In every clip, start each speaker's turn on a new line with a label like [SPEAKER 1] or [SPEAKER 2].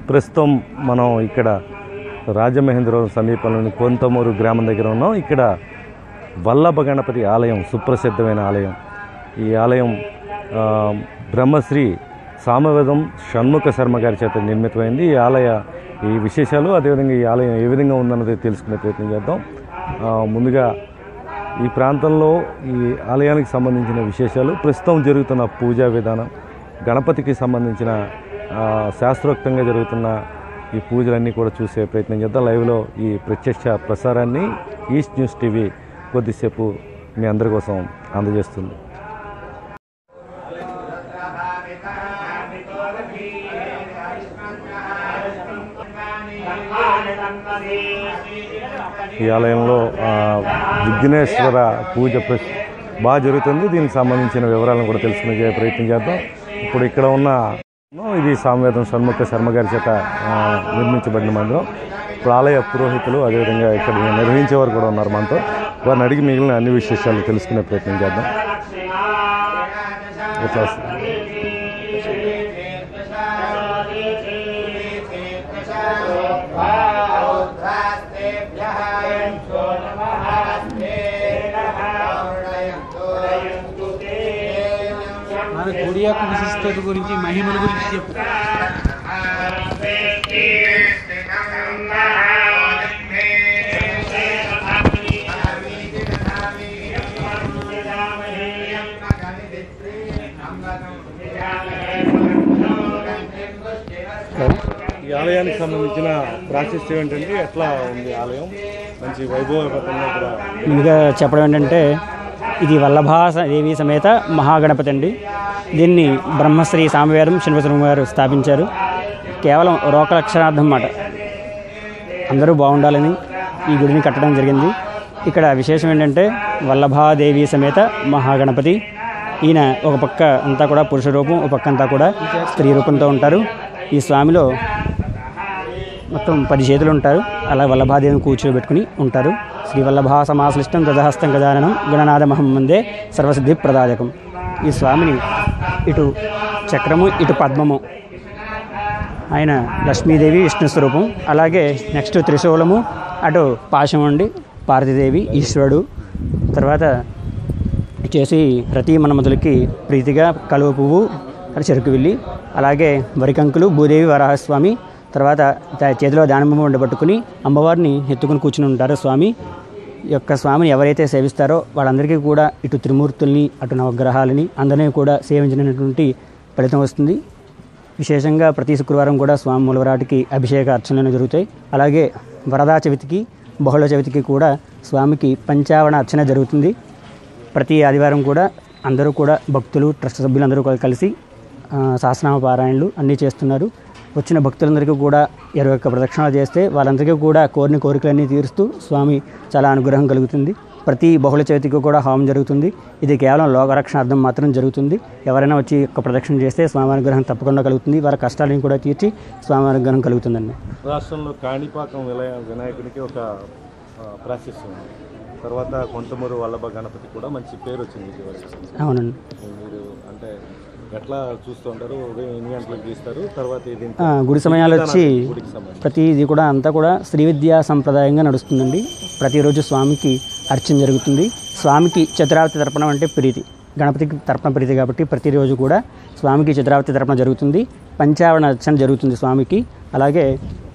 [SPEAKER 1] ప్రస్తుతం మనం ఇక్కడ రాజమహేంద్రవరం సమీపంలోని కొంతమూరు గ్రామం దగ్గర ఉన్నాం ఇక్కడ వల్లభ గణపతి ఆలయం సుప్రసిద్ధమైన ఆలయం ఈ ఆలయం ఆ, బ్రహ్మశ్రీ సామవేదం షణ్ముఖ శర్మ గారి చేత నిర్మితమైంది ఈ ఆలయ ఈ విశేషాలు అదేవిధంగా ఈ ఆలయం ఏ విధంగా ఉందన్నది తెలుసుకునే ప్రయత్నం చేద్దాం ఆ, ముందుగా ఈ ప్రాంతంలో ఈ ఆలయానికి సంబంధించిన విశేషాలు ప్రస్తుతం జరుగుతున్న పూజా విధానం గణపతికి సంబంధించిన ఆ, శాస్త్రోక్తంగా జరుగుతున్న ఈ పూజలన్నీ కూడా చూసే ప్రయత్నం చేద్దాం లైవ్లో ఈ ప్రత్యక్ష ప్రసారాన్ని ఈస్ట్ న్యూస్ టీవీ కొద్దిసేపు మీ అందరి కోసం అందజేస్తుంది ఈ ఆలయంలో ఆ, విఘ్నేశ్వర పూజ ప్ర- బాగా జరుగుతుంది దీనికి సంబంధించిన వివరాలను కూడా తెలుసుకునే ప్రయత్నం చేద్దాం ఇప్పుడు ఇక్కడ ఉన్న ఇది సామవేదం షణ్ముఖ శర్మ గారి చేత ఆ, నిర్మించబడిన మందిరం ఇప్పుడు ఆలయ పురోహితులు అదేవిధంగా ఇక్కడ నిర్వహించేవారు కూడా ఉన్నారు మనతో వారిని అడిగి మిగిలిన అన్ని విశేషాలు తెలుసుకునే ప్రయత్నం చేద్దాం ఎట్లా వస్తుంది?
[SPEAKER 2] మన గుడి యొక్క విశిష్టత గురించి మహిమల గురించి చెప్పు
[SPEAKER 1] ఈ ఆలయానికి సంబంధించిన ప్రాశస్త్యం ఏంటంటే ఎట్లా ఉంది ఆలయం మంచి వైభవపతంగా కూడా
[SPEAKER 3] ముందుగా చెప్పడం ఏంటంటే ఇది వల్లభా స- దేవి సమేత మహాగణపతి అండి దీన్ని బ్రహ్మశ్రీ సామవేదం శనివసరం గారు స్థాపించారు కేవలం రోకలక్షణార్థం మాట అందరూ బాగుండాలని ఈ గుడిని కట్టడం జరిగింది ఇక్కడ విశేషం ఏంటంటే వల్లభాదేవి సమేత మహాగణపతి ఈయన ఒక పక్క అంతా కూడా పురుష రూపం ఒక పక్క అంతా కూడా స్త్రీ రూపంతో ఉంటారు ఈ స్వామిలో మొత్తం పది చేతులు ఉంటారు అలా వల్లభాదేవిని కూర్చోబెట్టుకుని ఉంటారు శ్రీ వల్లభా సమాశ్లిష్టం గజహస్తం గజాననం గణనాథ మహమ్మందే సర్వసిద్ధి ప్రదాయకం ఈ స్వామిని ఇటు చక్రము ఇటు పద్మము ఆయన లక్ష్మీదేవి విష్ణు స్వరూపం అలాగే నెక్స్ట్ త్రిశూలము అటు పాశం అండి పార్వతీదేవి ఈశ్వరుడు తర్వాత చేసి రతీ మన్మధులకి ప్రీతిగా కలువ పువ్వు అది చెరుకు వెళ్ళి అలాగే వరికంకులు భూదేవి వరాహస్వామి తర్వాత త- చేతిలో దానిమ్మ ఉండ పట్టుకుని అమ్మవారిని ఎత్తుకుని కూర్చుని ఉంటారు స్వామి ఈ యొక్క స్వామిని ఎవరైతే సేవిస్తారో వాళ్ళందరికీ కూడా ఇటు త్రిమూర్తుల్ని అటు నవగ్రహాలని అందరినీ కూడా సేవించినటువంటి ఫలితం వస్తుంది విశేషంగా ప్రతి శుక్రవారం కూడా స్వామి మూలవరాటికి అభిషేక అర్చనలు జరుగుతాయి అలాగే వరదా చవితికి బహుళ చవితికి కూడా స్వామికి పంచావరణ అర్చన జరుగుతుంది ప్రతి ఆదివారం కూడా అందరూ కూడా భక్తులు ట్రస్ట్ సభ్యులు అందరూ కూడా కలిసి ఆ, సహస్రనామ పారాయణలు అన్నీ చేస్తున్నారు వచ్చిన భక్తులందరికీ కూడా ఇరవై ఒక్క ప్రదక్షిణాలు చేస్తే వాళ్ళందరికీ కూడా కోరిన కోరికలన్నీ తీరుస్తూ స్వామి చాలా అనుగ్రహం కలుగుతుంది ప్రతి బహుళ చవితికి కూడా హోమం జరుగుతుంది ఇది కేవలం లోకరక్షణార్థం మాత్రం జరుగుతుంది ఎవరైనా వచ్చి ఒక ప్రదక్షిణ చేస్తే స్వామి అనుగ్రహం తప్పకుండా కలుగుతుంది వారి కష్టాలను కూడా తీర్చి స్వామి అనుగ్రహం కలుగుతుందండి
[SPEAKER 1] రాష్ట్రంలో కాణిపాకం విలయ వినాయకునికి ఒక ఆ, ప్రాశస్త్యం ఉంది తర్వాత కొంతమూరు వల్లభ గణపతి కూడా మంచి పేరు వచ్చింది ఇటీవల.
[SPEAKER 3] అవునండి
[SPEAKER 1] మీరు అంటే ఎట్లా చూస్తూ ఉంటారు ఉదయం ఎన్ని గంటలకు తీస్తారు తర్వాత ఇది
[SPEAKER 3] ఆ, గుడి సమయాలు వచ్చి
[SPEAKER 1] గుడికి సంబంధించి
[SPEAKER 3] ప్రతిది కూడా అంతా కూడా శ్రీ విద్యా సంప్రదాయంగా నడుస్తుందండి ప్రతిరోజు స్వామికి అర్చన జరుగుతుంది స్వామికి చతురావతి తర్పణం అంటే ప్రీతి గణపతికి తర్పణ ప్రీతి కాబట్టి ప్రతిరోజు కూడా స్వామికి చతురావతి తర్పణ జరుగుతుంది పంచావరణ అర్చన జరుగుతుంది స్వామికి అలాగే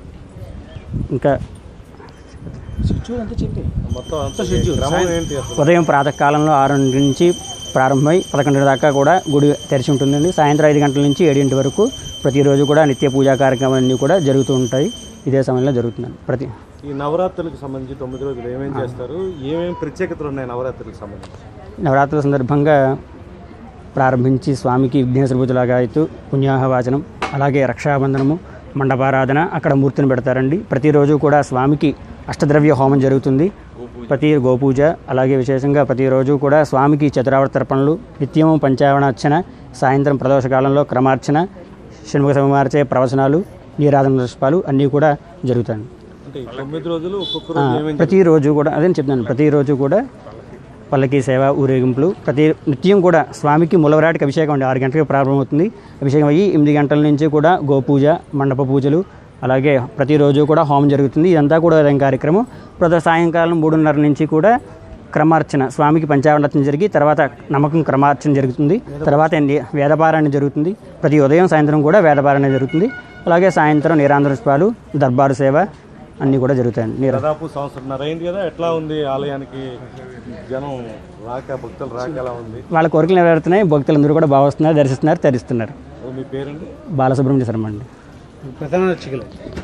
[SPEAKER 3] ఇంకా
[SPEAKER 2] షెడ్యూల్ అంతా చెప్పి
[SPEAKER 1] మొత్తం అంతా క్రమం ఏంటి అసలు
[SPEAKER 3] ఉదయం ప్రాతకాలంలో ఆరు నుంచి ప్రారంభమై పదకొండు దాకా కూడా గుడి తెరిచి ఉంటుందండి సాయంత్రం ఐదు గంటల నుంచి ఏడింటి వరకు ప్రతిరోజు కూడా నిత్య పూజా కార్యక్రమాలన్నీ కూడా జరుగుతూ ఉంటాయి ఇదే సమయంలో జరుగుతుందండి ప్రతి
[SPEAKER 1] ఈ నవరాత్రులకు సంబంధించి తొమ్మిది రోజులు ఏమేం చేస్తారు ఏమేమి ప్రత్యేకతలు ఉన్నాయి నవరాత్రులకు సంబంధించి
[SPEAKER 3] నవరాత్రుల సందర్భంగా ప్రారంభించి స్వామికి విఘ్నేశ్వర పూజలాగా అయితే పుణ్యాహవాచనం అలాగే రక్షాబంధనము మండపారాధన అక్కడ మూర్తిని పెడతారండి ప్రతిరోజు కూడా స్వామికి అష్టద్రవ్య హోమం జరుగుతుంది ప్రతి గోపూజ అలాగే విశేషంగా ప్రతిరోజు కూడా స్వామికి చతురావర్త తర్పణలు నిత్యము పంచావరణార్చన సాయంత్రం ప్రదోషకాలంలో క్రమార్చన షణ్ముఖ సంహార్చే ప్రవచనాలు నీరాధన పుష్పాలు అన్నీ కూడా జరుగుతాయి
[SPEAKER 1] అంటే ఈ తొమ్మిది రోజులు ఒక్కొక్క
[SPEAKER 3] ఆ,
[SPEAKER 1] రోజు ఏమేం
[SPEAKER 3] ప్రతిరోజు కూడా అదే చెప్తున్నాను ప్రతిరోజు కూడా పల్లకి సేవ ఊరేగింపులు ప్రతి నిత్యం కూడా స్వామికి మూలవరాటికి అభిషేకం అండి ఆరు గంటలకు ప్రారంభమవుతుంది అభిషేకం అయ్యి ఎనిమిది గంటల నుంచి కూడా గోపూజ మండప పూజలు అలాగే ప్రతిరోజు కూడా హోమం జరుగుతుంది ఇదంతా కూడా ఉదయం కార్యక్రమం ప్రతి సాయంకాలం మూడున్నర నుంచి కూడా క్రమార్చన స్వామికి పంచావనర్చన జరిగి తర్వాత నమ్మకం క్రమార్చన జరుగుతుంది తర్వాత ఏంటి వేదపారాయణ జరుగుతుంది ప్రతి ఉదయం సాయంత్రం కూడా వేదపారాయణ జరుగుతుంది అలాగే సాయంత్రం నీరాంధ్ర పుష్పాలు దర్బారు సేవ అన్నీ కూడా జరుగుతాయండి నీర
[SPEAKER 1] దాదాపు సంవత్సరంన్నర అయింది కదా ఎట్లా ఉంది ఆలయానికి జనం రాక భక్తులు రాక ఎలా ఉంది
[SPEAKER 3] వాళ్ళ కోరికలు నెరవేరుతున్నాయి భక్తులందరూ కూడా బాగా వస్తున్నారు దర్శిస్తున్నారు తరిస్తున్నారు
[SPEAKER 1] ఓ, మీ పేరండి
[SPEAKER 3] బాలసుబ్రహ్మణ్య శర్మ అండి
[SPEAKER 2] ప్రధాన అర్చకులు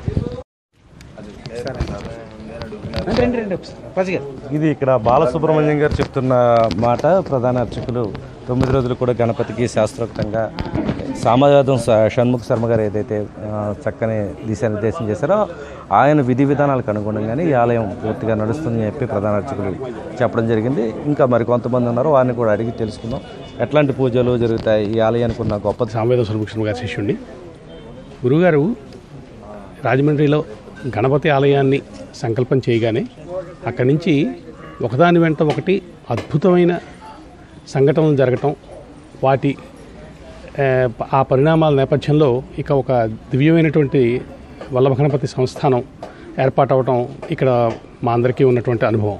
[SPEAKER 2] రండి రండి ఒకసారి అప్పాజీ గారు
[SPEAKER 1] ఇది ఇక్కడ బాలసుబ్రహ్మణ్యం గారు చెప్తున్న మాట ప్రధాన అర్చకులు తొమ్మిది రోజులు కూడా గణపతికి శాస్త్రోక్తంగా సామవేదం స- షణ్ముఖ శర్మ గారు ఏదైతే ఆ, చక్కని దిశానిర్దేశం చేశారో ఆయన విధి విధానాలకు అనుగుణంగానే ఈ ఆలయం పూర్తిగా నడుస్తుందని చెప్పి ప్రధాన అర్చకులు చెప్పడం జరిగింది ఇంకా మరి కొంతమంది ఉన్నారు వారిని కూడా అడిగి తెలుసుకుందాం ఎట్లాంటి పూజలు జరుగుతాయి ఈ ఆలయానికి ఉన్న గొప్ప
[SPEAKER 4] సామవేద సురభూషణ్ గారి శిష్యుడిని గురుగారు రాజమండ్రిలో గణపతి ఆలయాన్ని సంకల్పం చేయగానే అక్కడి నుంచి ఒకదాని వెంట ఒకటి అద్భుతమైన సంఘటనలు జరగటం వాటి ఆ, ఆ పరిణామాల నేపథ్యంలో ఇక ఒక దివ్యమైనటువంటి వల్లభ గణపతి సంస్థానం ఏర్పాటు అవటం ఇక్కడ మా అందరికీ ఉన్నటువంటి అనుభవం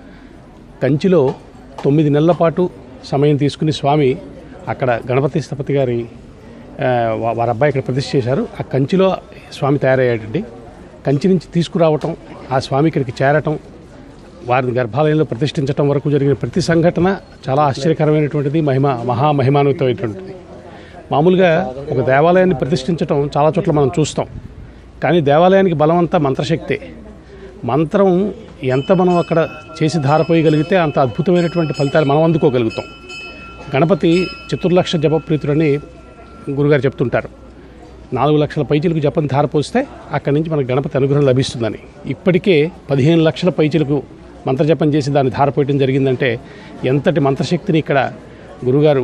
[SPEAKER 4] కంచిలో తొమ్మిది నెలల పాటు సమయం తీసుకుని స్వామి అక్కడ గణపతి స్థపతి గారి ఆ, వా- వారి అబ్బాయి ఇక్కడ ప్రతిష్ఠ చేశారు ఆ కంచిలో స్వామి తయారయ్యాడండి కంచి నుంచి తీసుకురావటం ఆ స్వామి ఇక్కడికి చేరటం వారిని గర్భాలయంలో ప్రతిష్ఠించడం వరకు జరిగిన ప్రతి సంఘటన చాలా ఆశ్చర్యకరమైనటువంటిది మహిమ మహామహిమాన్వితమైనటువంటిది మామూలుగా ఒక దేవాలయాన్ని ప్రతిష్ఠించటం చాలా చోట్ల మనం చూస్తాం కానీ దేవాలయానికి బలం అంతా మంత్రశక్తే మంత్రం ఎంత మనం అక్కడ చేసి ధారపోయగలిగితే అంత అద్భుతమైనటువంటి ఫలితాలు మనం అందుకోగలుగుతాం గణపతి చతుర్లక్ష జపప్రీతులని గురుగారు చెప్తుంటారు నాలుగు లక్షల పైచీలకు జపం ధారపోస్తే అక్కడి నుంచి మనకు గణపతి అనుగ్రహం లభిస్తుందని ఇప్పటికే పదిహేను లక్షల పైచీలకు మంత్రజపం చేసి దాన్ని ధారపోయటం జరిగిందంటే ఎంతటి మంత్రశక్తిని ఇక్కడ గురుగారు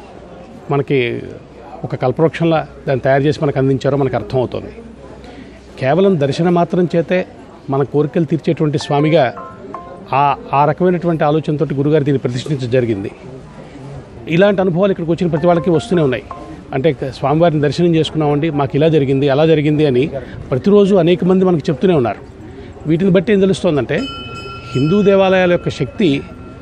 [SPEAKER 4] మనకి ఒక కల్పవృక్షంలా దాన్ని తయారు చేసి మనకు అందించారో మనకు అర్థమవుతుంది కేవలం దర్శన మాత్రం చేతే మన కోరికలు తీర్చేటువంటి స్వామిగా ఆ ఆ రకమైనటువంటి ఆలోచనతో గురుగారు దీన్ని ప్రతిష్ఠించడం జరిగింది ఇలాంటి అనుభవాలు ఇక్కడికి వచ్చిన ప్రతి వాళ్ళకి వస్తూనే ఉన్నాయి అంటే స్వామివారిని దర్శనం చేసుకున్నామండి మాకు ఇలా జరిగింది అలా జరిగింది అని ప్రతిరోజు అనేక మంది మనకు చెప్తూనే ఉన్నారు వీటిని బట్టి ఏం తెలుస్తోందంటే హిందూ దేవాలయాల యొక్క శక్తి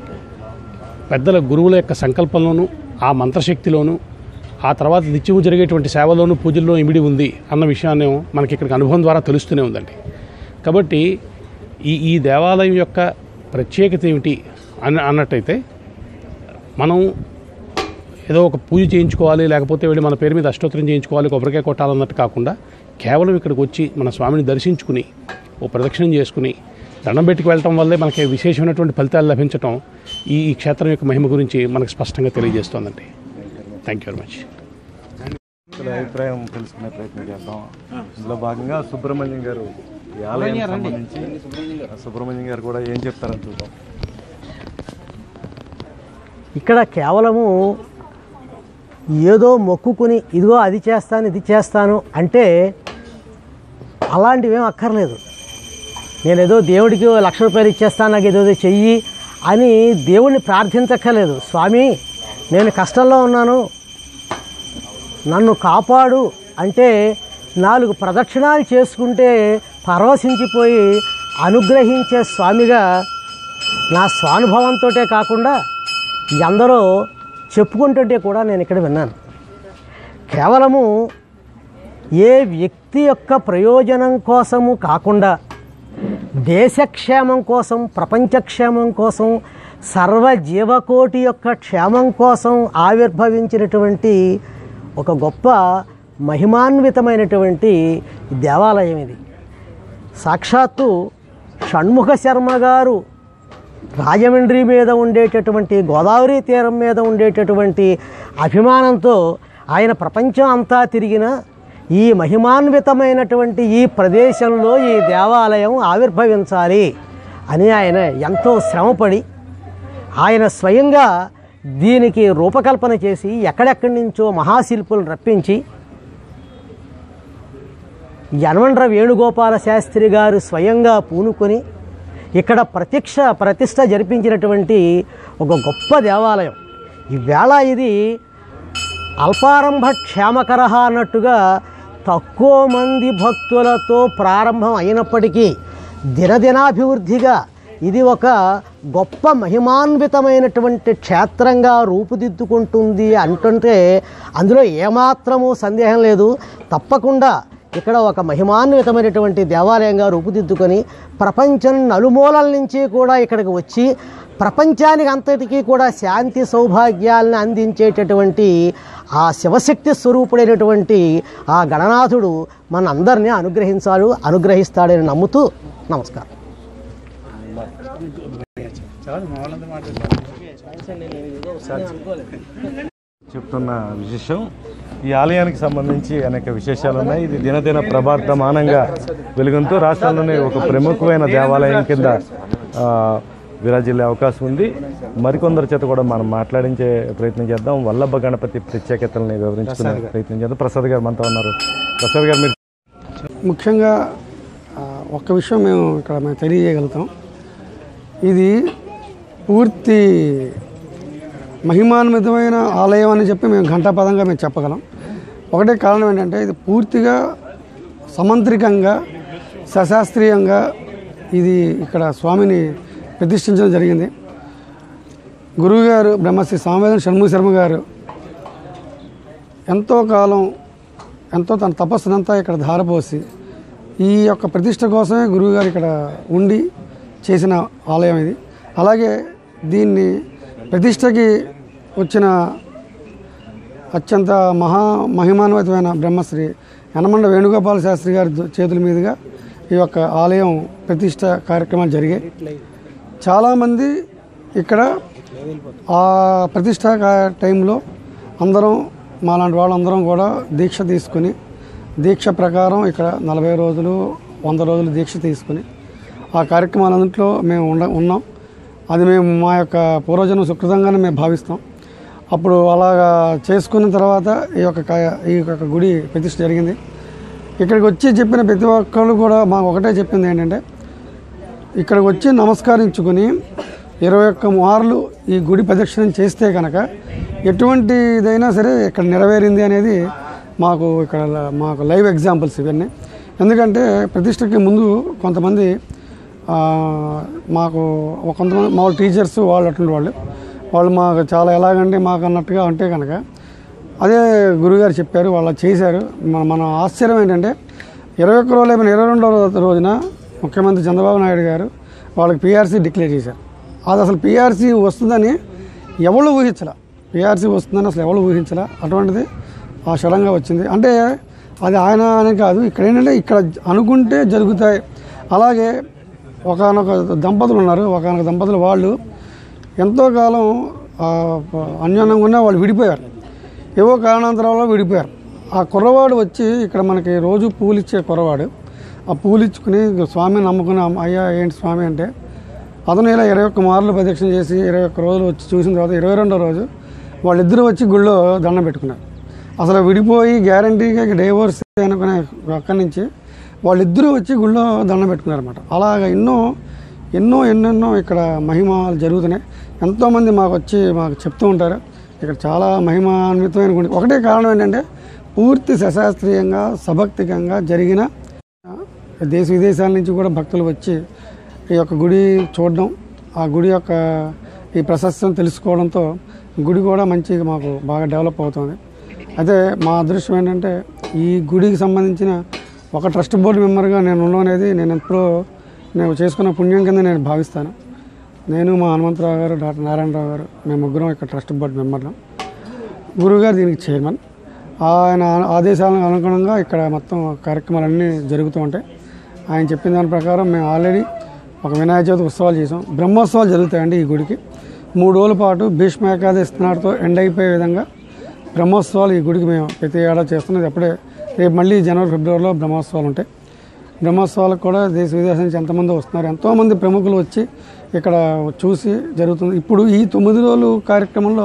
[SPEAKER 4] పెద్దల గురువుల యొక్క సంకల్పంలోనూ ఆ మంత్రశక్తిలోనూ ఆ తర్వాత నిత్యము జరిగేటువంటి సేవలోనూ పూజల్లో ఇమిడి ఉంది అన్న విషయాన్ని మనకి ఇక్కడికి అనుభవం ద్వారా తెలుస్తూనే ఉందండి కాబట్టి ఈ ఈ దేవాలయం యొక్క ప్రత్యేకత ఏమిటి అని అన్నట్టయితే మనం ఏదో ఒక పూజ చేయించుకోవాలి లేకపోతే వెళ్ళి మన పేరు మీద అష్టోత్తరం చేయించుకోవాలి కొబ్బరికాయ కొట్టాలన్నట్టు కాకుండా కేవలం ఇక్కడికి వచ్చి మన స్వామిని దర్శించుకుని ఓ ప్రదక్షిణం చేసుకుని దండం పెట్టుకు వెళ్ళటం వల్లే మనకి విశేషమైనటువంటి ఫలితాలు లభించటం ఈ ఈ క్షేత్రం యొక్క మహిమ గురించి మనకు స్పష్టంగా తెలియజేస్తోందండి థ్యాంక్ యూ వెరీ మచ్
[SPEAKER 1] భక్తుల అభిప్రాయం తెలుసుకునే ప్రయత్నం చేద్దాం ఇందులో భాగంగా సుబ్రహ్మణ్యం గారు ఈ ఆలయానికి సంబంధించి సుబ్రహ్మణ్యం గారు కూడా ఏం చెప్తారని చూద్దాం
[SPEAKER 5] ఇక్కడ కేవలము ఏదో మొక్కుకుని ఇదిగో అది చేస్తాను ఇది చేస్తాను అంటే అలాంటివేం అక్కర్లేదు నేను ఏదో దేవుడికి ఓ లక్ష రూపాయలు ఇచ్చేస్తాను నాకు ఏదో చెయ్యి అని దేవుణ్ణి ప్రార్థించక్కర్లేదు స్వామి నేను కష్టంలో ఉన్నాను నన్ను కాపాడు అంటే నాలుగు ప్రదక్షిణాలు చేసుకుంటే పరవశించిపోయి అనుగ్రహించే స్వామిగా నా స్వానుభవంతో కాకుండా ఎందరో చెప్పుకుంటుంటే కూడా నేను ఇక్కడ విన్నాను కేవలము ఏ వ్యక్తి యొక్క ప్రయోజనం కోసము కాకుండా దేశక్షేమం కోసం ప్రపంచక్షేమం కోసం సర్వ జీవకోటి యొక్క క్షేమం కోసం ఆవిర్భవించినటువంటి ఒక గొప్ప మహిమాన్వితమైనటువంటి దేవాలయం ఇది సాక్షాత్తు షణ్ముఖ శర్మ గారు రాజమండ్రి మీద ఉండేటటువంటి గోదావరి తీరం మీద ఉండేటటువంటి అభిమానంతో ఆయన ప్రపంచం అంతా తిరిగిన ఈ మహిమాన్వితమైనటువంటి ఈ ప్రదేశంలో ఈ దేవాలయం ఆవిర్భవించాలి అని ఆయన ఎంతో శ్రమపడి ఆయన స్వయంగా దీనికి రూపకల్పన చేసి ఎక్కడెక్కడి నుంచో మహాశిల్పులను రప్పించి యనమండ్ర వేణుగోపాల శాస్త్రి గారు స్వయంగా పూనుకొని ఇక్కడ ప్రత్యక్ష ప్రతిష్ట జరిపించినటువంటి ఒక గొప్ప దేవాలయం ఈవేళ ఇది అల్పారంభ క్షేమకర అన్నట్టుగా తక్కువ మంది భక్తులతో ప్రారంభం అయినప్పటికీ దినదినాభివృద్ధిగా ఇది ఒక గొప్ప మహిమాన్వితమైనటువంటి క్షేత్రంగా రూపుదిద్దుకుంటుంది అంటుంటే అందులో ఏమాత్రము సందేహం లేదు తప్పకుండా ఇక్కడ ఒక మహిమాన్వితమైనటువంటి దేవాలయంగా రూపుదిద్దుకొని ప్రపంచం నలుమూలల నుంచి కూడా ఇక్కడికి వచ్చి ప్రపంచానికి అంతటికీ కూడా శాంతి సౌభాగ్యాలను అందించేటటువంటి ఆ శివశక్తి స్వరూపుడైనటువంటి ఆ గణనాథుడు మన అందరినీ అనుగ్రహించాడు అనుగ్రహిస్తాడని నమ్ముతూ నమస్కారం
[SPEAKER 1] చెప్తున్న విశేషం ఈ ఆలయానికి సంబంధించి అనేక విశేషాలు ఉన్నాయి ఇది దినదిన ప్రభాతమానంగా వెలుగుతూ రాష్ట్రంలోనే ఒక ప్రముఖమైన దేవాలయం కింద ఆ, విరాజిల్లే అవకాశం ఉంది మరికొందరి చేత కూడా మనం మాట్లాడించే ప్రయత్నం చేద్దాం వల్లభ గణపతి ప్రత్యేకతల్ని వివరించుకునే ప్రయత్నం చేద్దాం ప్రసాద్ గారు మనతో ఉన్నారు ప్రసాద్ గారు మీరు
[SPEAKER 6] ముఖ్యంగా ఆ, ఒక్క విషయం మేము ఇక్కడ మేము తెలియజేయగలుగుతాం ఇది పూర్తి మహిమాన్వితమైన ఆలయం అని చెప్పి మేము ఘంటాపదంగా మేము చెప్పగలం ఒకటే కారణం ఏంటంటే ఇది పూర్తిగా సమంత్రికంగా సశాస్త్రీయంగా ఇది ఇక్కడ స్వామిని ప్రతిష్ఠించడం జరిగింది గురువుగారు బ్రహ్మశ్రీ సామవేదం షణ్ముఖ శర్మ గారు ఎంతో కాలం ఎంతో తన తపస్సునంతా ఇక్కడ ధారపోసి ఈ యొక్క ప్రతిష్ట కోసమే గురువుగారు ఇక్కడ ఉండి చేసిన ఆలయం ఇది అలాగే దీన్ని ప్రతిష్టకి వచ్చిన అత్యంత మహా మహిమాన్వితమైన బ్రహ్మశ్రీ యనమండ వేణుగోపాల శాస్త్రి గారి ద- చేతుల మీదుగా ఈ యొక్క ఆలయం ప్రతిష్ట కార్యక్రమాలు జరిగాయి చాలామంది ఇక్కడ ఆ ప్రతిష్టా కా- టైంలో అందరం మాలాంటి వాళ్ళందరం కూడా దీక్ష తీసుకుని దీక్ష ప్రకారం ఇక్కడ నలభై రోజులు వంద రోజులు దీక్ష తీసుకుని ఆ కార్యక్రమాలన్నింటిలో మేము ఉండ ఉన్నాం అది మేము మా యొక్క పూర్వజన్మ సుకృతంగానే మేము భావిస్తాం అప్పుడు అలాగా చేసుకున్న తర్వాత ఈ యొక్క కా- ఈ యొక్క గుడి ప్రతిష్ఠ జరిగింది ఇక్కడికి వచ్చి చెప్పిన ప్రతి ఒక్కళ్ళు కూడా మాకు ఒకటే చెప్పింది ఏంటంటే ఇక్కడికి వచ్చి నమస్కరించుకుని ఇరవై ఒక్క మార్లు ఈ గుడి ప్రదక్షిణం చేస్తే కనుక ఎటువంటి ఇదైనా సరే ఇక్కడ నెరవేరింది అనేది మాకు ఇక్కడ ల- మాకు లైవ్ ఎగ్జాంపుల్స్ ఇవన్నీ ఎందుకంటే ప్రతిష్టకి ముందు కొంతమంది ఆ, మాకు ఒక కొంతమంది మా టీచర్స్ వాళ్ళు అటువంటి వాళ్ళు వాళ్ళు మాకు చాలా ఎలాగంటే మాకు అన్నట్టుగా ఉంటే కనుక అదే గురుగారు చెప్పారు వాళ్ళు చేశారు మన మన ఆశ్చర్యం ఏంటంటే ఇరవై ఒక్క రోజులు అయిపోయిన ఇరవై రెండవ రోజున ముఖ్యమంత్రి చంద్రబాబు నాయుడు గారు వాళ్ళకి పీఆర్సీ డిక్లేర్ చేశారు అది అసలు పీఆర్సీ వస్తుందని ఎవరు ఊహించలే పీఆర్సీ వస్తుందని అసలు ఎవరు ఊహించలే అటువంటిది ఆ సడన్గా వచ్చింది అంటే అది ఆయన అని కాదు ఇక్కడ ఏంటంటే ఇక్కడ అనుకుంటే జరుగుతాయి అలాగే ఒకనొక దంపతులు ఉన్నారు ఒకనొక దంపతులు వాళ్ళు ఎంతో కాలం ఆ, అన్యోన్యంగా ఉన్న వాళ్ళు విడిపోయారు ఏవో కారణాంతరం వల్ల విడిపోయారు ఆ కుర్రవాడు వచ్చి ఇక్కడ మనకి రోజు పూలు ఇచ్చే కుర్రవాడు ఆ పూలు ఇచ్చుకుని స్వామిని నమ్ముకుని "అమ్మ, అయ్యా ఏంటి స్వామి అంటే అతను ఇలా ఇరవై ఒక్క మార్లు ప్రదక్షిణ చేసి ఇరవై ఒక్క రోజులు వచ్చి చూసిన తర్వాత ఇరవై రెండో రోజు వాళ్ళిద్దరూ వచ్చి గుళ్ళో దండం పెట్టుకున్నారు అసలు విడిపోయి గ్యారంటీగా డైవోర్స్ అనుకునే అక్కడి నుంచి వాళ్ళిద్దరూ వచ్చి గుళ్ళో దండం పెట్టుకున్నారన్నమాట అలాగ ఎన్నో ఎన్నో ఎన్నెన్నో ఇక్కడ మహిమలు జరుగుతున్నాయి ఎంతోమంది మాకు వచ్చి మాకు చెప్తూ ఉంటారు ఇక్కడ చాలా మహిమాన్వితమైన గుడి ఒకటే కారణం ఏంటంటే పూర్తి సశాస్త్రీయంగా సభక్తికంగా జరిగిన దేశ విదేశాల నుంచి కూడా భక్తులు వచ్చి ఈ యొక్క గుడి చూడడం ఆ గుడి యొక్క ఈ ప్రశస్తం తెలుసుకోవడంతో గుడి కూడా మంచిగా మాకు బాగా డెవలప్ అవుతుంది అయితే మా అదృష్టం ఏంటంటే ఈ గుడికి సంబంధించిన ఒక ట్రస్ట్ బోర్డు మెంబర్గా నేను ఉండడం అనేది నేను ఎప్పుడో నేను చేసుకున్న పుణ్యం కింద నేను భావిస్తాను నేను మా హనుమంతరావు గారు డాక్టర్ నారాయణరావు గారు మేము ముగ్గురం ఇక్కడ ట్రస్ట్ బోర్డు మెంబర్లు గురువుగారు దీనికి చైర్మన్ ఆయన ఆదేశాలకు అనుగుణంగా ఇక్కడ మొత్తం కార్యక్రమాలన్నీ జరుగుతూ ఉంటాయి ఆయన చెప్పిన దాని ప్రకారం మేము ఆల్రెడీ ఒక వినాయక చవితి ఉత్సవాలు చేసాం బ్రహ్మోత్సవాలు జరుగుతాయండి ఈ గుడికి మూడు రోజుల పాటు భీష్మ ఏకాదశి నాటితో ఎండ్ అయిపోయే విధంగా బ్రహ్మోత్సవాలు ఈ గుడికి మేము ప్రతి ఏడాది చేస్తున్నది అప్పుడే రేపు మళ్ళీ జనవరి ఫిబ్రవరిలో బ్రహ్మోత్సవాలు ఉంటాయి బ్రహ్మోత్సవాలకు కూడా దేశ విదేశం నుంచి ఎంతమంది వస్తున్నారు ఎంతోమంది ప్రముఖులు వచ్చి ఇక్కడ చూసి జరుగుతుంది ఇప్పుడు ఈ తొమ్మిది రోజులు కార్యక్రమంలో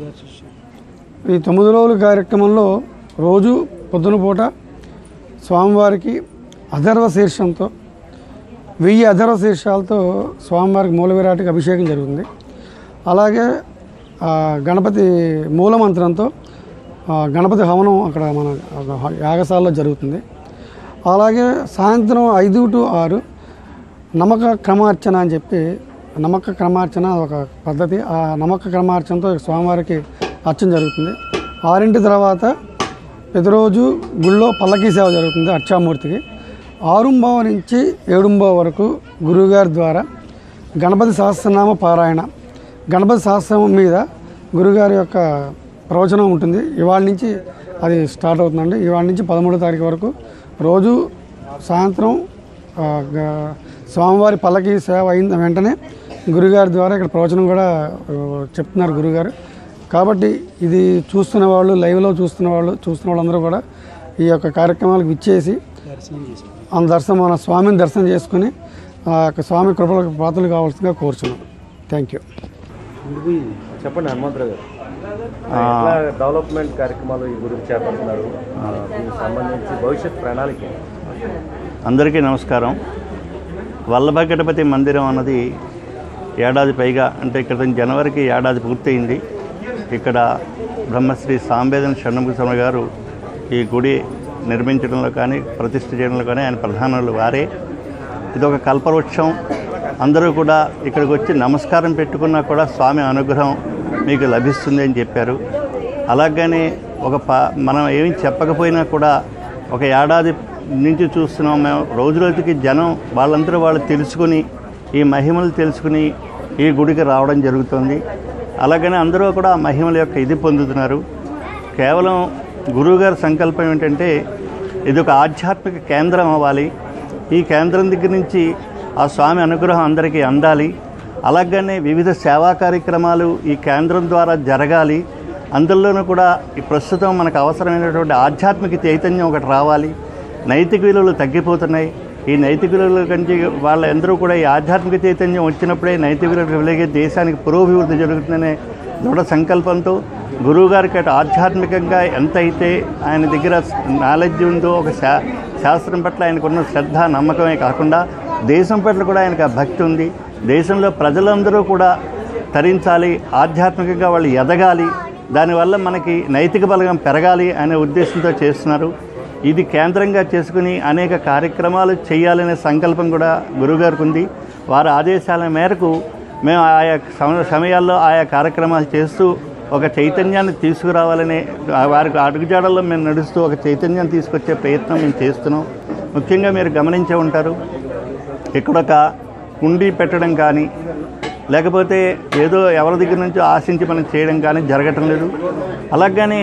[SPEAKER 6] ఈ తొమ్మిది రోజుల కార్యక్రమంలో రోజు పొద్దున పూట స్వామివారికి అధర్వ శీర్షంతో వెయ్యి అధర్వ శీర్షాలతో స్వామివారికి మూల విరాటికి అభిషేకం జరుగుతుంది అలాగే ఆ, గణపతి మూల మంత్రంతో ఆ, గణపతి హవనం అక్కడ మన ఒక యాగశాలలో జరుగుతుంది అలాగే సాయంత్రం ఐదు టు ఆరు నమ్మక క్రమార్చన అని చెప్పి నమ్మక క్రమార్చన ఒక పద్ధతి ఆ నమ్మక క్రమార్చనతో స్వామివారికి అర్చన జరుగుతుంది ఆరింటి తర్వాత ప్రతిరోజు గుళ్ళో పల్లకీ సేవ జరుగుతుంది అర్చామూర్తికి ఆరుంబావ నుంచి ఏడుంబావ వరకు గురువుగారి ద్వారా గణపతి సహస్రనామ పారాయణ గణపతి సహస్రనామం మీద గురుగారి యొక్క ప్రవచనం ఉంటుంది ఇవాళ నుంచి అది స్టార్ట్ అవుతుందండి ఇవాళ నుంచి పదమూడో తారీఖు వరకు రోజు సాయంత్రం ఆ, గ- స్వామివారి పల్లకి సేవ అయిన వెంటనే గురుగారి ద్వారా ఇక్కడ ప్రవచనం కూడా ఆ, చెప్తున్నారు గురుగారు కాబట్టి ఇది చూస్తున్న వాళ్ళు లైవ్లో చూస్తున్న వాళ్ళు చూస్తున్న వాళ్ళందరూ కూడా ఈ యొక్క కార్యక్రమాలకు విచ్చేసి ఆ దర్శనం మన స్వామిని దర్శనం చేసుకుని ఆ యొక్క స్వామి కృపలకు పాత్రలు కావాల్సిందిగా కోరుచున్నాం థ్యాంక్ యూ
[SPEAKER 1] చెప్పండి హనుమంతరావు గారు ఎట్లా డెవలప్మెంట్ కార్యక్రమాలు ఈ గురించి చేపడుతున్నారు ఆ, దీనికి సంబంధించి భవిష్యత్ ప్రణాళిక ఏంటి?
[SPEAKER 7] అందరికీ నమస్కారం వల్లభ గణపతి మందిరం అన్నది ఏడాది పైగా అంటే క్రితం జనవరికి ఏడాది పూర్తయింది ఇక్కడ బ్రహ్మశ్రీ సాంబేదన షణ్ముఖ స్వామి గారు ఈ గుడి నిర్మించడంలో కానీ ప్రతిష్ఠ చేయడంలో కానీ ఆయన ప్రధానులు వారే ఇది ఒక కల్పవృక్షం అందరూ కూడా ఇక్కడికి వచ్చి నమస్కారం పెట్టుకున్నా కూడా స్వామి అనుగ్రహం మీకు లభిస్తుంది అని చెప్పారు అలాగనే ఒక ప మనం ఏమి చెప్పకపోయినా కూడా ఒక ఏడాది నుంచి చూస్తున్నాం మేము రోజు రోజుకి జనం వాళ్ళందరూ వాళ్ళు తెలుసుకుని ఈ మహిమలు తెలుసుకుని ఈ గుడికి రావడం జరుగుతుంది అలాగనే అందరూ కూడా ఆ మహిమల యొక్క ఇది పొందుతున్నారు కేవలం గురువుగారి సంకల్పం ఏంటంటే ఇది ఒక ఆధ్యాత్మిక కేంద్రం అవ్వాలి ఈ కేంద్రం దగ్గర నుంచి ఆ స్వామి అనుగ్రహం అందరికీ అందాలి అలాగనే వివిధ సేవా కార్యక్రమాలు ఈ కేంద్రం ద్వారా జరగాలి అందులోనూ కూడా ఈ ప్రస్తుతం మనకు అవసరమైనటువంటి ఆధ్యాత్మిక చైతన్యం ఒకటి రావాలి నైతిక విలువలు తగ్గిపోతున్నాయి ఈ నైతిక విలువల కంటే వాళ్ళందరూ కూడా ఈ ఆధ్యాత్మిక చైతన్యం వచ్చినప్పుడే నైతిక విలువలు వెలిగే దేశానికి పురోభివృద్ధి జరుగుతుందనే దృఢ సంకల్పంతో గురువుగారికి అటు ఆధ్యాత్మికంగా ఎంత అయితే ఆయన దగ్గర నాలెడ్జ్ ఉందో ఒక శా శాస్త్రం పట్ల ఆయనకున్న శ్రద్ధ నమ్మకమే కాకుండా దేశం పట్ల కూడా ఆయనకు ఆ భక్తి ఉంది దేశంలో ప్రజలందరూ కూడా తరించాలి ఆధ్యాత్మికంగా వాళ్ళు ఎదగాలి దానివల్ల మనకి నైతిక బలగం పెరగాలి అనే ఉద్దేశంతో చేస్తున్నారు ఇది కేంద్రంగా చేసుకుని అనేక కార్యక్రమాలు చేయాలనే సంకల్పం కూడా గురువుగారికి ఉంది వారి ఆదేశాల మేరకు మేము ఆయా సమ సమయాల్లో ఆయా కార్యక్రమాలు చేస్తూ ఒక చైతన్యాన్ని తీసుకురావాలనే ఆ వారికి అడుగుజాడల్లో మేము నడుస్తూ ఒక చైతన్యాన్ని తీసుకొచ్చే ప్రయత్నం మేము చేస్తున్నాం ముఖ్యంగా మీరు గమనించే ఉంటారు ఇక్కడొక కుండీ పెట్టడం కానీ లేకపోతే ఏదో ఎవరి దగ్గర నుంచో ఆశించి మనం చేయడం కానీ జరగటం లేదు అలాగనే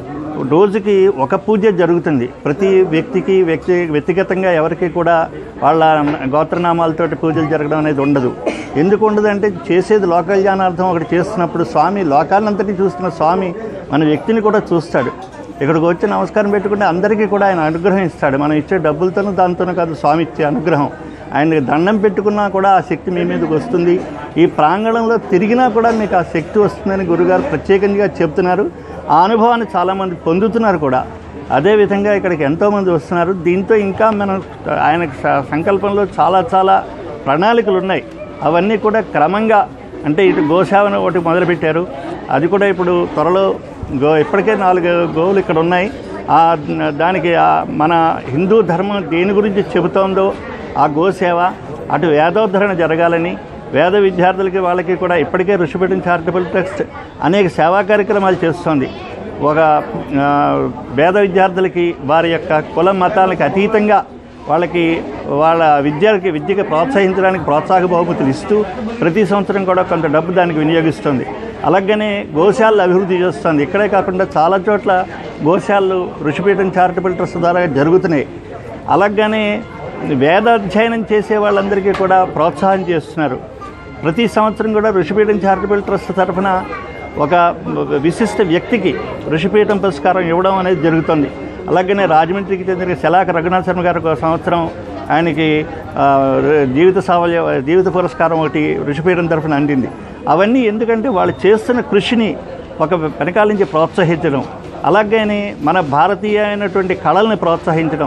[SPEAKER 7] రోజుకి ఒక పూజ జరుగుతుంది ప్రతి వ్యక్తికి వ్యక్తి వ్యక్తిగతంగా ఎవరికి కూడా వాళ్ళ గోత్రనామాలతోటి పూజలు జరగడం అనేది ఉండదు ఎందుకు ఉండదు అంటే చేసేది లోకల్ జ్ఞానార్థం ఒకటి చేస్తున్నప్పుడు స్వామి లోకాలంతటి చూస్తున్న స్వామి మన వ్యక్తిని కూడా చూస్తాడు ఇక్కడికి వచ్చి నమస్కారం పెట్టుకుంటే అందరికీ కూడా ఆయన అనుగ్రహం ఇస్తాడు మనం ఇచ్చే డబ్బులతోనూ దాంతోనూ కాదు స్వామి ఇచ్చే అనుగ్రహం ఆయనకి దండం పెట్టుకున్నా కూడా ఆ శక్తి మీ మీదకి వస్తుంది ఈ ప్రాంగణంలో తిరిగినా కూడా మీకు ఆ శక్తి వస్తుందని గురుగారు ప్రత్యేకంగా చెప్తున్నారు ఆ అనుభవాన్ని చాలామంది పొందుతున్నారు కూడా అదేవిధంగా ఇక్కడికి ఎంతోమంది వస్తున్నారు దీంతో ఇంకా మనం ఆయన స- సంకల్పంలో చాలా చాలా ప్రణాళికలు ఉన్నాయి అవన్నీ కూడా క్రమంగా అంటే ఇటు గోసేవను ఒకటి మొదలుపెట్టారు అది కూడా ఇప్పుడు త్వరలో గో ఇప్పటికే నాలుగు గోవులు ఇక్కడ ఉన్నాయి ఆ దానికి ఆ మన హిందూ ధర్మం దేని గురించి చెబుతోందో ఆ గోసేవ అటు వేదోద్ధరణ జరగాలని వేద విద్యార్థులకి వాళ్ళకి కూడా ఇప్పటికే ఋషిపీఠం చారిటబుల్ ట్రస్ట్ అనేక సేవా కార్యక్రమాలు చేస్తోంది ఒక ఆ, వేద విద్యార్థులకి వారి యొక్క కుల మతాలకు అతీతంగా వాళ్ళకి వాళ్ళ విద్యకి విద్యకి ప్రోత్సహించడానికి ప్రోత్సాహ బహుమతులు ఇస్తూ ప్రతి సంవత్సరం కూడా కొంత డబ్బు దానికి వినియోగిస్తుంది అలాగనే గోశాలను అభివృద్ధి చేస్తుంది ఇక్కడే కాకుండా చాలా చోట్ల గోశాలలు ఋషిపీఠం చారిటబుల్ ట్రస్ట్ ద్వారా జరుగుతున్నాయి అలాగనే వేదాధ్యయనం చేసే వాళ్ళందరికీ కూడా ప్రోత్సాహం చేస్తున్నారు ప్రతి సంవత్సరం కూడా ఋషిపీఠం చారిటబుల్ ట్రస్ట్ తరఫున ఒక విశిష్ట వ్యక్తికి ఋషిపీఠం పురస్కారం ఇవ్వడం అనేది జరుగుతుంది అలాగనే రాజమండ్రికి చెందిన శలాక రఘునాథ్ శర్మ గారు ఒక సంవత్సరం ఆయనకి ఆ, జీవిత సావల్య జీవిత పురస్కారం ఒకటి ఋషిపీఠం తరఫున అందింది అవన్నీ ఎందుకంటే వాళ్ళు చేస్తున్న కృషిని ఒక వెనకాల నుంచి ప్రోత్సహించడం అలాగని మన భారతీయ అయినటువంటి కళల్ని ప్రోత్సహించడం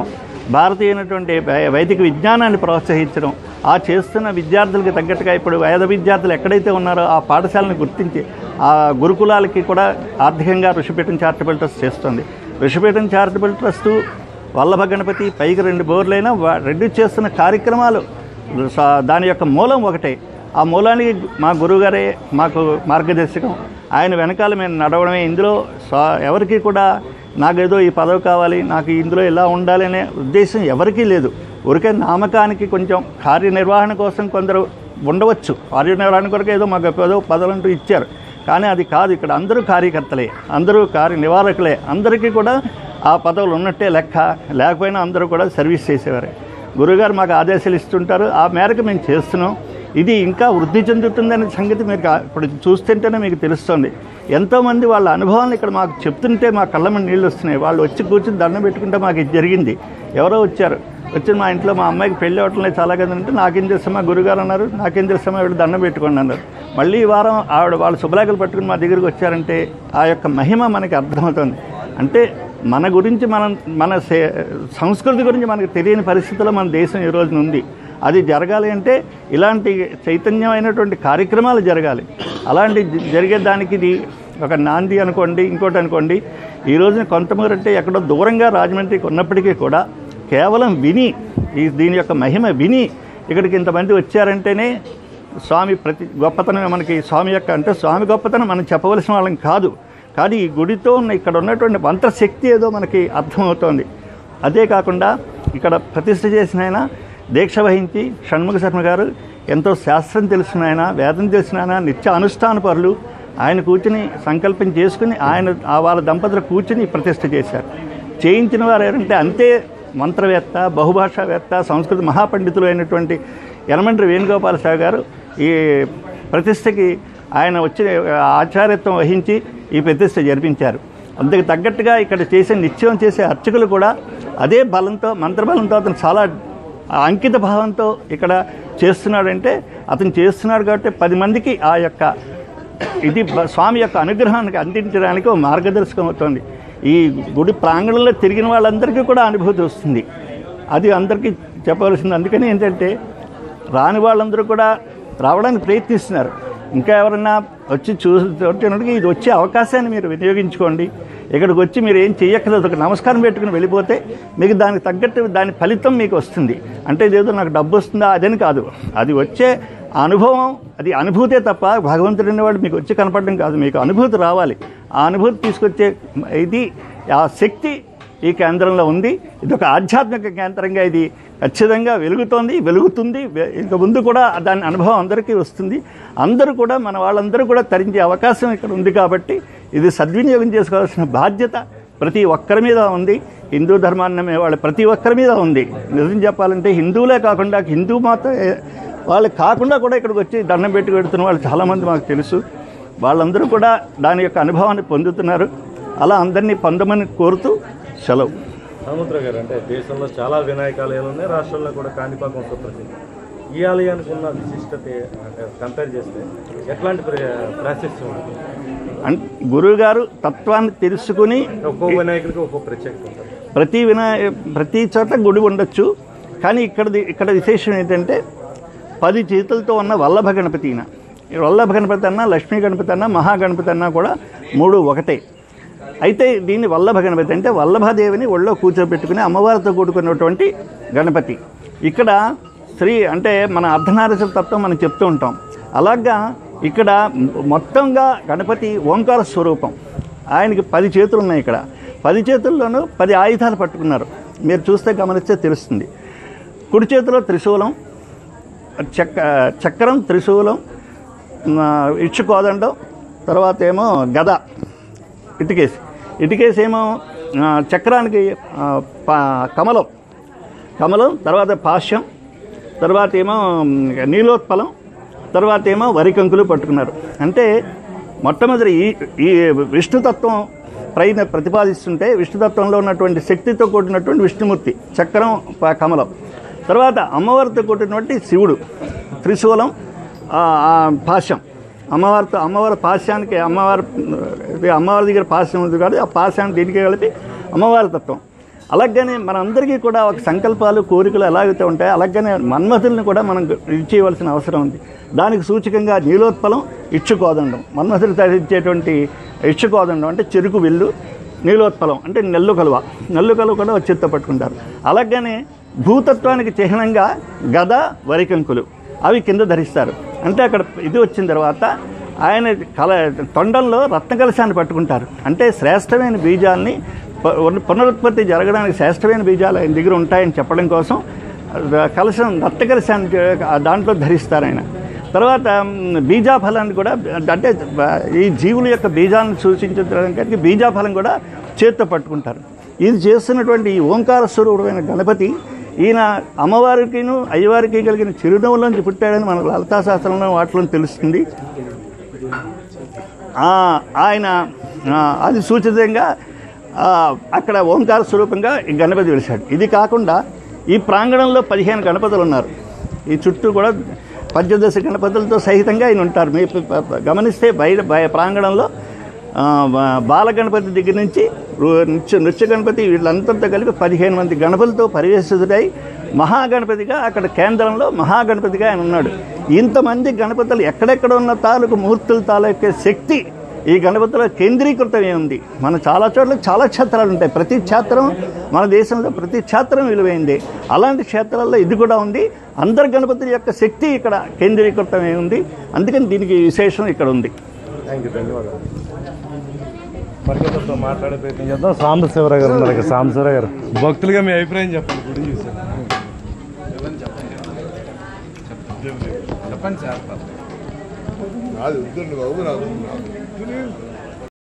[SPEAKER 7] భారతీయమైనటువంటి వై- వైదిక విజ్ఞానాన్ని ప్రోత్సహించడం ఆ చేస్తున్న విద్యార్థులకు తగ్గట్టుగా ఇప్పుడు వేద విద్యార్థులు ఎక్కడైతే ఉన్నారో ఆ పాఠశాలను గుర్తించి ఆ గురుకులాలకి కూడా ఆర్థికంగా ఋషిపీఠం చారిటబుల్ ట్రస్ట్ చేస్తుంది ఋషిపీఠం చారిటబుల్ ట్రస్ట్ వల్లభ గణపతి పైకి రెండు బోర్లైనా వా- రెండు చేస్తున్న కార్యక్రమాలు స- దాని యొక్క మూలం ఒకటే ఆ మూలానికి మా గురువుగారే మాకు మార్గదర్శకం ఆయన వెనకాల మేము నడవడమే ఇందులో స్వ- ఎవరికి కూడా నాకేదో ఈ పదవి కావాలి నాకు ఇందులో ఇలా ఉండాలి అనే ఉద్దేశం ఎవరికీ లేదు ఊరికే నామకానికి కొంచెం కార్యనిర్వహణ కోసం కొందరు ఉండవచ్చు కార్యనిర్వహణ కొరకు ఏదో మాకు ఏదో పదవులు అంటూ ఇచ్చారు కానీ అది కాదు ఇక్కడ అందరూ కార్యకర్తలే అందరూ కార్య నివారకులే అందరికీ కూడా ఆ పదవులు ఉన్నట్టే లెక్క లేకపోయినా అందరూ కూడా సర్వీస్ చేసేవారే గురుగారు మాకు ఆదేశాలు ఇస్తుంటారు ఆ మేరకు మేము చేస్తున్నాం ఇది ఇంకా వృద్ధి చెందుతుందనే సంగతి మీరు కా- ఇప్పుడు చూస్తుంటేనే మీకు తెలుస్తుంది ఎంతోమంది వాళ్ళ అనుభవాలను ఇక్కడ మాకు చెప్తుంటే మా కళ్ళ మీద నీళ్ళు వస్తున్నాయి వాళ్ళు వచ్చి కూర్చుని దండం పెట్టుకుంటే మాకు ఇది జరిగింది ఎవరో వచ్చారు వచ్చి మా ఇంట్లో మా అమ్మాయికి పెళ్ళి అవట్లేదు చాలా కదా అంటే నాకేం చేస్తామా గురుగారు అన్నారు నాకేం చేస్తామా ఆవిడ దండం పెట్టుకోండి అన్నారు మళ్ళీ ఈ వారం ఆవిడ వాళ్ళ శుభలేఖలు పట్టుకుని మా దగ్గరికి వచ్చారంటే ఆ యొక్క మహిమ మనకి అర్థమవుతుంది అంటే మన గురించి మనం మన సే- సంస్కృతి గురించి మనకు తెలియని పరిస్థితుల్లో మన దేశం ఈ రోజున ఉంది అది జరగాలి అంటే ఇలాంటి చైతన్యమైనటువంటి కార్యక్రమాలు జరగాలి అలాంటి జ- జరిగే దానికి ఇది ఒక నాంది అనుకోండి ఇంకోటి అనుకోండి ఈ రోజున కొంతమూరు అంటే ఎక్కడో దూరంగా రాజమండ్రికి ఉన్నప్పటికీ కూడా కేవలం విని ఈ దీని యొక్క మహిమ విని ఇక్కడికి ఇంతమంది వచ్చారంటేనే స్వామి ప్రతి గొప్పతనం మనకి స్వామి యొక్క అంటే స్వామి గొప్పతనం మనం చెప్పవలసిన వాళ్ళం కాదు కానీ ఈ గుడితో ఉన్న ఇక్కడ ఉన్నటువంటి మంత్రశక్తి ఏదో మనకి అర్థమవుతోంది అదే కాకుండా ఇక్కడ ప్రతిష్ఠ చేసిన ఆయన దీక్ష వహించి షణ్ముఖ శర్మ గారు ఎంతో శాస్త్రం తెలిసిన ఆయన వేదం తెలిసిన ఆయన నిత్య అనుష్ఠాన పరులు ఆయన కూర్చుని సంకల్పం చేసుకుని ఆయన ఆ వాళ్ళ దంపతులు కూర్చుని ప్రతిష్ఠ చేశారు చేయించిన వారు ఎవరంటే అంతే మంత్రవేత్త బహుభాషావేత్త సంస్కృత మహాపండితులు అయినటువంటి యనమండ్రి వేణుగోపాల శాఖ గారు ఈ ప్రతిష్టకి ఆయన వచ్చి ఆచార్యత్వం వహించి ఈ ప్రతిష్ట జరిపించారు అందుకు తగ్గట్టుగా ఇక్కడ చేసే నిత్యం చేసే అర్చకులు కూడా అదే బలంతో మంత్రబలంతో అతను చాలా అంకిత భావంతో ఇక్కడ చేస్తున్నాడంటే అతను చేస్తున్నాడు కాబట్టి పది మందికి ఆ యొక్క ఇది బ- స్వామి యొక్క అనుగ్రహానికి అందించడానికి ఒక మార్గదర్శకం అవుతుంది ఈ గుడి ప్రాంగణంలో తిరిగిన వాళ్ళందరికీ కూడా అనుభూతి వస్తుంది అది అందరికీ చెప్పవలసింది అందుకని ఏంటంటే రాని వాళ్ళందరూ కూడా రావడానికి ప్రయత్నిస్తున్నారు ఇంకా ఎవరన్నా వచ్చి చూసినట్టుగా ఇది వచ్చే అవకాశాన్ని మీరు వినియోగించుకోండి ఇక్కడికి వచ్చి మీరు ఏం చేయక్కర్లేదు ఒక నమస్కారం పెట్టుకుని వెళ్ళిపోతే మీకు దానికి తగ్గట్టు దాని ఫలితం మీకు వస్తుంది అంటే ఇదేదో నాకు డబ్బు వస్తుందా అదని కాదు అది వచ్చే అనుభవం అది అనుభూతే తప్ప భగవంతుడు అనేవాడు మీకు వచ్చి కనపడడం కాదు మీకు అనుభూతి రావాలి ఆ అనుభూతి తీసుకొచ్చే ఇది ఆ శక్తి ఈ కేంద్రంలో ఉంది ఇది ఒక ఆధ్యాత్మిక కేంద్రంగా ఇది ఖచ్చితంగా వెలుగుతోంది వెలుగుతుంది వె- ఇంక ముందు కూడా దాని అనుభవం అందరికీ వస్తుంది అందరూ కూడా మన వాళ్ళందరూ కూడా తరించే అవకాశం ఇక్కడ ఉంది కాబట్టి ఇది సద్వినియోగం చేసుకోవాల్సిన బాధ్యత ప్రతి ఒక్కరి మీద ఉంది హిందూ ధర్మాన్ని నమ్మే వాళ్ళ ప్రతి ఒక్కరి మీద ఉంది నిజం చెప్పాలంటే హిందువులే కాకుండా హిందూ మాత వాళ్ళు కాకుండా కూడా ఇక్కడికి వచ్చి దండం పెట్టి పెడుతున్న వాళ్ళు చాలామంది మాకు తెలుసు వాళ్ళందరూ కూడా దాని యొక్క అనుభవాన్ని పొందుతున్నారు అలా అందరినీ పొందమని కోరుతూ సెలవు
[SPEAKER 1] సముద్ర గారు అంటే దేశంలో చాలా వినాయక ఆలయాలు ఉన్నాయి రాష్ట్రంలో కూడా కాణిపాకం సుప్రసిద్ధి ఈ ఆలయానికి ఉన్న విశిష్టత అంటే కంపేర్ చేస్తే ఎట్లాంటి ప్ర- ప్రాశస్త్యం ఉంటుంది
[SPEAKER 7] అన్ గురువు గారు తత్వాన్ని తెలుసుకుని
[SPEAKER 1] ఒక్కో వినాయకుడికి ఒక్కో ప్రత్యేకత ఉంటుంది
[SPEAKER 7] ప్రతి వినాయ ప్రతి చోట గుడి ఉండొచ్చు కానీ ఇక్కడ ఇక్కడ విశేషం ఏంటంటే పది చేతులతో ఉన్న వల్లభ గణపతి ఈయన. ఈ వల్లభ గణపతి అన్నా లక్ష్మీ గణపతి అన్నా మహాగణపతి అన్నా కూడా మూడు ఒకటే అయితే దీన్ని వల్లభ గణపతి అంటే వల్లభదేవిని ఒళ్ళో కూర్చోబెట్టుకుని అమ్మవారితో కూడుకున్నటువంటి గణపతి ఇక్కడ శ్రీ అంటే మన అర్ధనారీశ్వర తత్వం మనం చెప్తూ ఉంటాం అలాగా ఇక్కడ మొత్తంగా గణపతి ఓంకార స్వరూపం ఆయనకి పది చేతులు ఉన్నాయి ఇక్కడ పది చేతుల్లోనూ పది ఆయుధాలు పట్టుకున్నారు మీరు చూస్తే గమనిస్తే తెలుస్తుంది కుడి చేతిలో త్రిశూలం చక్క చక్రం త్రిశూలం ఆ, ఇచ్చుకోదండం తర్వాత ఏమో గద ఇటుకేసి ఇటుకేసి ఏమో ఆ, చక్రానికి ఆ, పా- కమలం కమలం తర్వాత పాశ్యం తర్వాత ఏమో మ్, నీలోత్పలం తర్వాత ఏమో వరికంకులు పట్టుకున్నారు అంటే మొట్టమొదటి ఈ ఈ విష్ణుతత్వం ప్రయత్న ప్రతిపాదిస్తుంటే విష్ణుతత్వంలో ఉన్నటువంటి శక్తితో కూడినటువంటి విష్ణుమూర్తి చక్రం ప- కమలం తర్వాత అమ్మవారితో కూడినటువంటి శివుడు త్రిశూలం ఆ, ఆ, పాశం అమ్మవారితో అమ్మవారి పాశానికి అమ్మవారి ఇది అమ్మవారి దగ్గర పాశం ఉంది కాబట్టి ఆ పాశాన్ని దీనికి కలిపి అమ్మవారి తత్వం అలాగనే మనందరికీ కూడా ఒక సంకల్పాలు కోరికలు ఎలాగైతే ఉంటాయో అలాగనే మన్మథుల్ని కూడా మనం ఇచ్చేయవలసిన అవసరం ఉంది దానికి సూచకంగా నీలోత్పలం ఇచ్చుకోదండం మన్మథులు ధరించేటువంటి ఇచ్చుకోదండం అంటే చెరుకు విల్లు నీలోత్పలం అంటే నెల్లు కలువ నెల్లు కలువ కూడా ఒక చేత్తో పట్టుకుంటారు అలాగనే భూతత్వానికి చిహ్నంగా గద వరికంకులు అవి కింద ధరిస్తారు అంటే అక్కడ ఇది వచ్చిన తర్వాత ఆయన కల తొండంలో రత్న కలశాన్ని పట్టుకుంటారు అంటే శ్రేష్టమైన బీజాల్ని ప- పునరుత్పత్తి జరగడానికి శ్రేష్టమైన బీజాలు ఆయన దగ్గర ఉంటాయని చెప్పడం కోసం ర- కలశం రత్న కలశాన్ని ఆ దాంట్లో ధరిస్తారు ఆయన తర్వాత మ్, బీజాఫలాన్ని కూడా అంటే బ- ఈ జీవుల యొక్క బీజాలను సూచించడానికి బీజాఫలం కూడా చేత్తో పట్టుకుంటారు ఇది చేస్తున్నటువంటి ఈ ఓంకార స్వరూపమైన గణపతి ఈయన అమ్మవారికిను అయ్యవారికి కలిగిన చిరునవ్వులోంచి పుట్టాడని మనకు లలితా శాస్త్రంలో వాటిలో తెలుస్తుంది ఆ, ఆయన ఆ, అది సూచితంగా ఆ, అక్కడ ఓంకార స్వరూపంగా ఈ గణపతి వెలిశాడు ఇది కాకుండా ఈ ప్రాంగణంలో పదిహేను గణపతులు ఉన్నారు ఈ చుట్టూ కూడా పంచదశ గణపతులతో సహితంగా ఆయన ఉంటారు మీరు ప- ప- గమనిస్తే బయట బయ ప్రాంగణంలో ఆ, బా- బాల గణపతి దగ్గర నుంచి రు- నృత్య నృత్య గణపతి వీళ్ళంతటితో కలిపి పదిహేను మంది గణపతులతో పరివేశితుడై మహాగణపతిగా అక్కడ కేంద్రంలో మహాగణపతిగా ఆయన ఉన్నాడు ఇంతమంది గణపతులు ఎక్కడెక్కడ ఉన్న తాలూకు మూర్తుల తాలూకు శక్తి ఈ గణపతిలో కేంద్రీకృతమే ఉంది మన చాలా చోట్ల చాలా క్షేత్రాలు ఉంటాయి ప్రతి క్షేత్రం మన దేశంలో ప్రతి క్షేత్రం విలువైంది అలాంటి క్షేత్రాల్లో ఇది కూడా ఉంది అందరి గణపతుల యొక్క శక్తి ఇక్కడ కేంద్రీకృతమై ఉంది అందుకని దీనికి విశేషం ఇక్కడ ఉంది
[SPEAKER 1] థ్యాంక్ యూ ధన్యవాదాలు పరిగెత్తతో మాట్లాడే ప్రయత్నం చేద్దాం సాంబశివరావు గారు ఉన్నారు ఇక్కడ సాంబశివరావు గారు భక్తులుగా మీ అభిప్రాయం చెప్పండి గుడి చూసాను
[SPEAKER 8] చెప్పండి సార్
[SPEAKER 9] నాది వద్దండి బాబు నాకు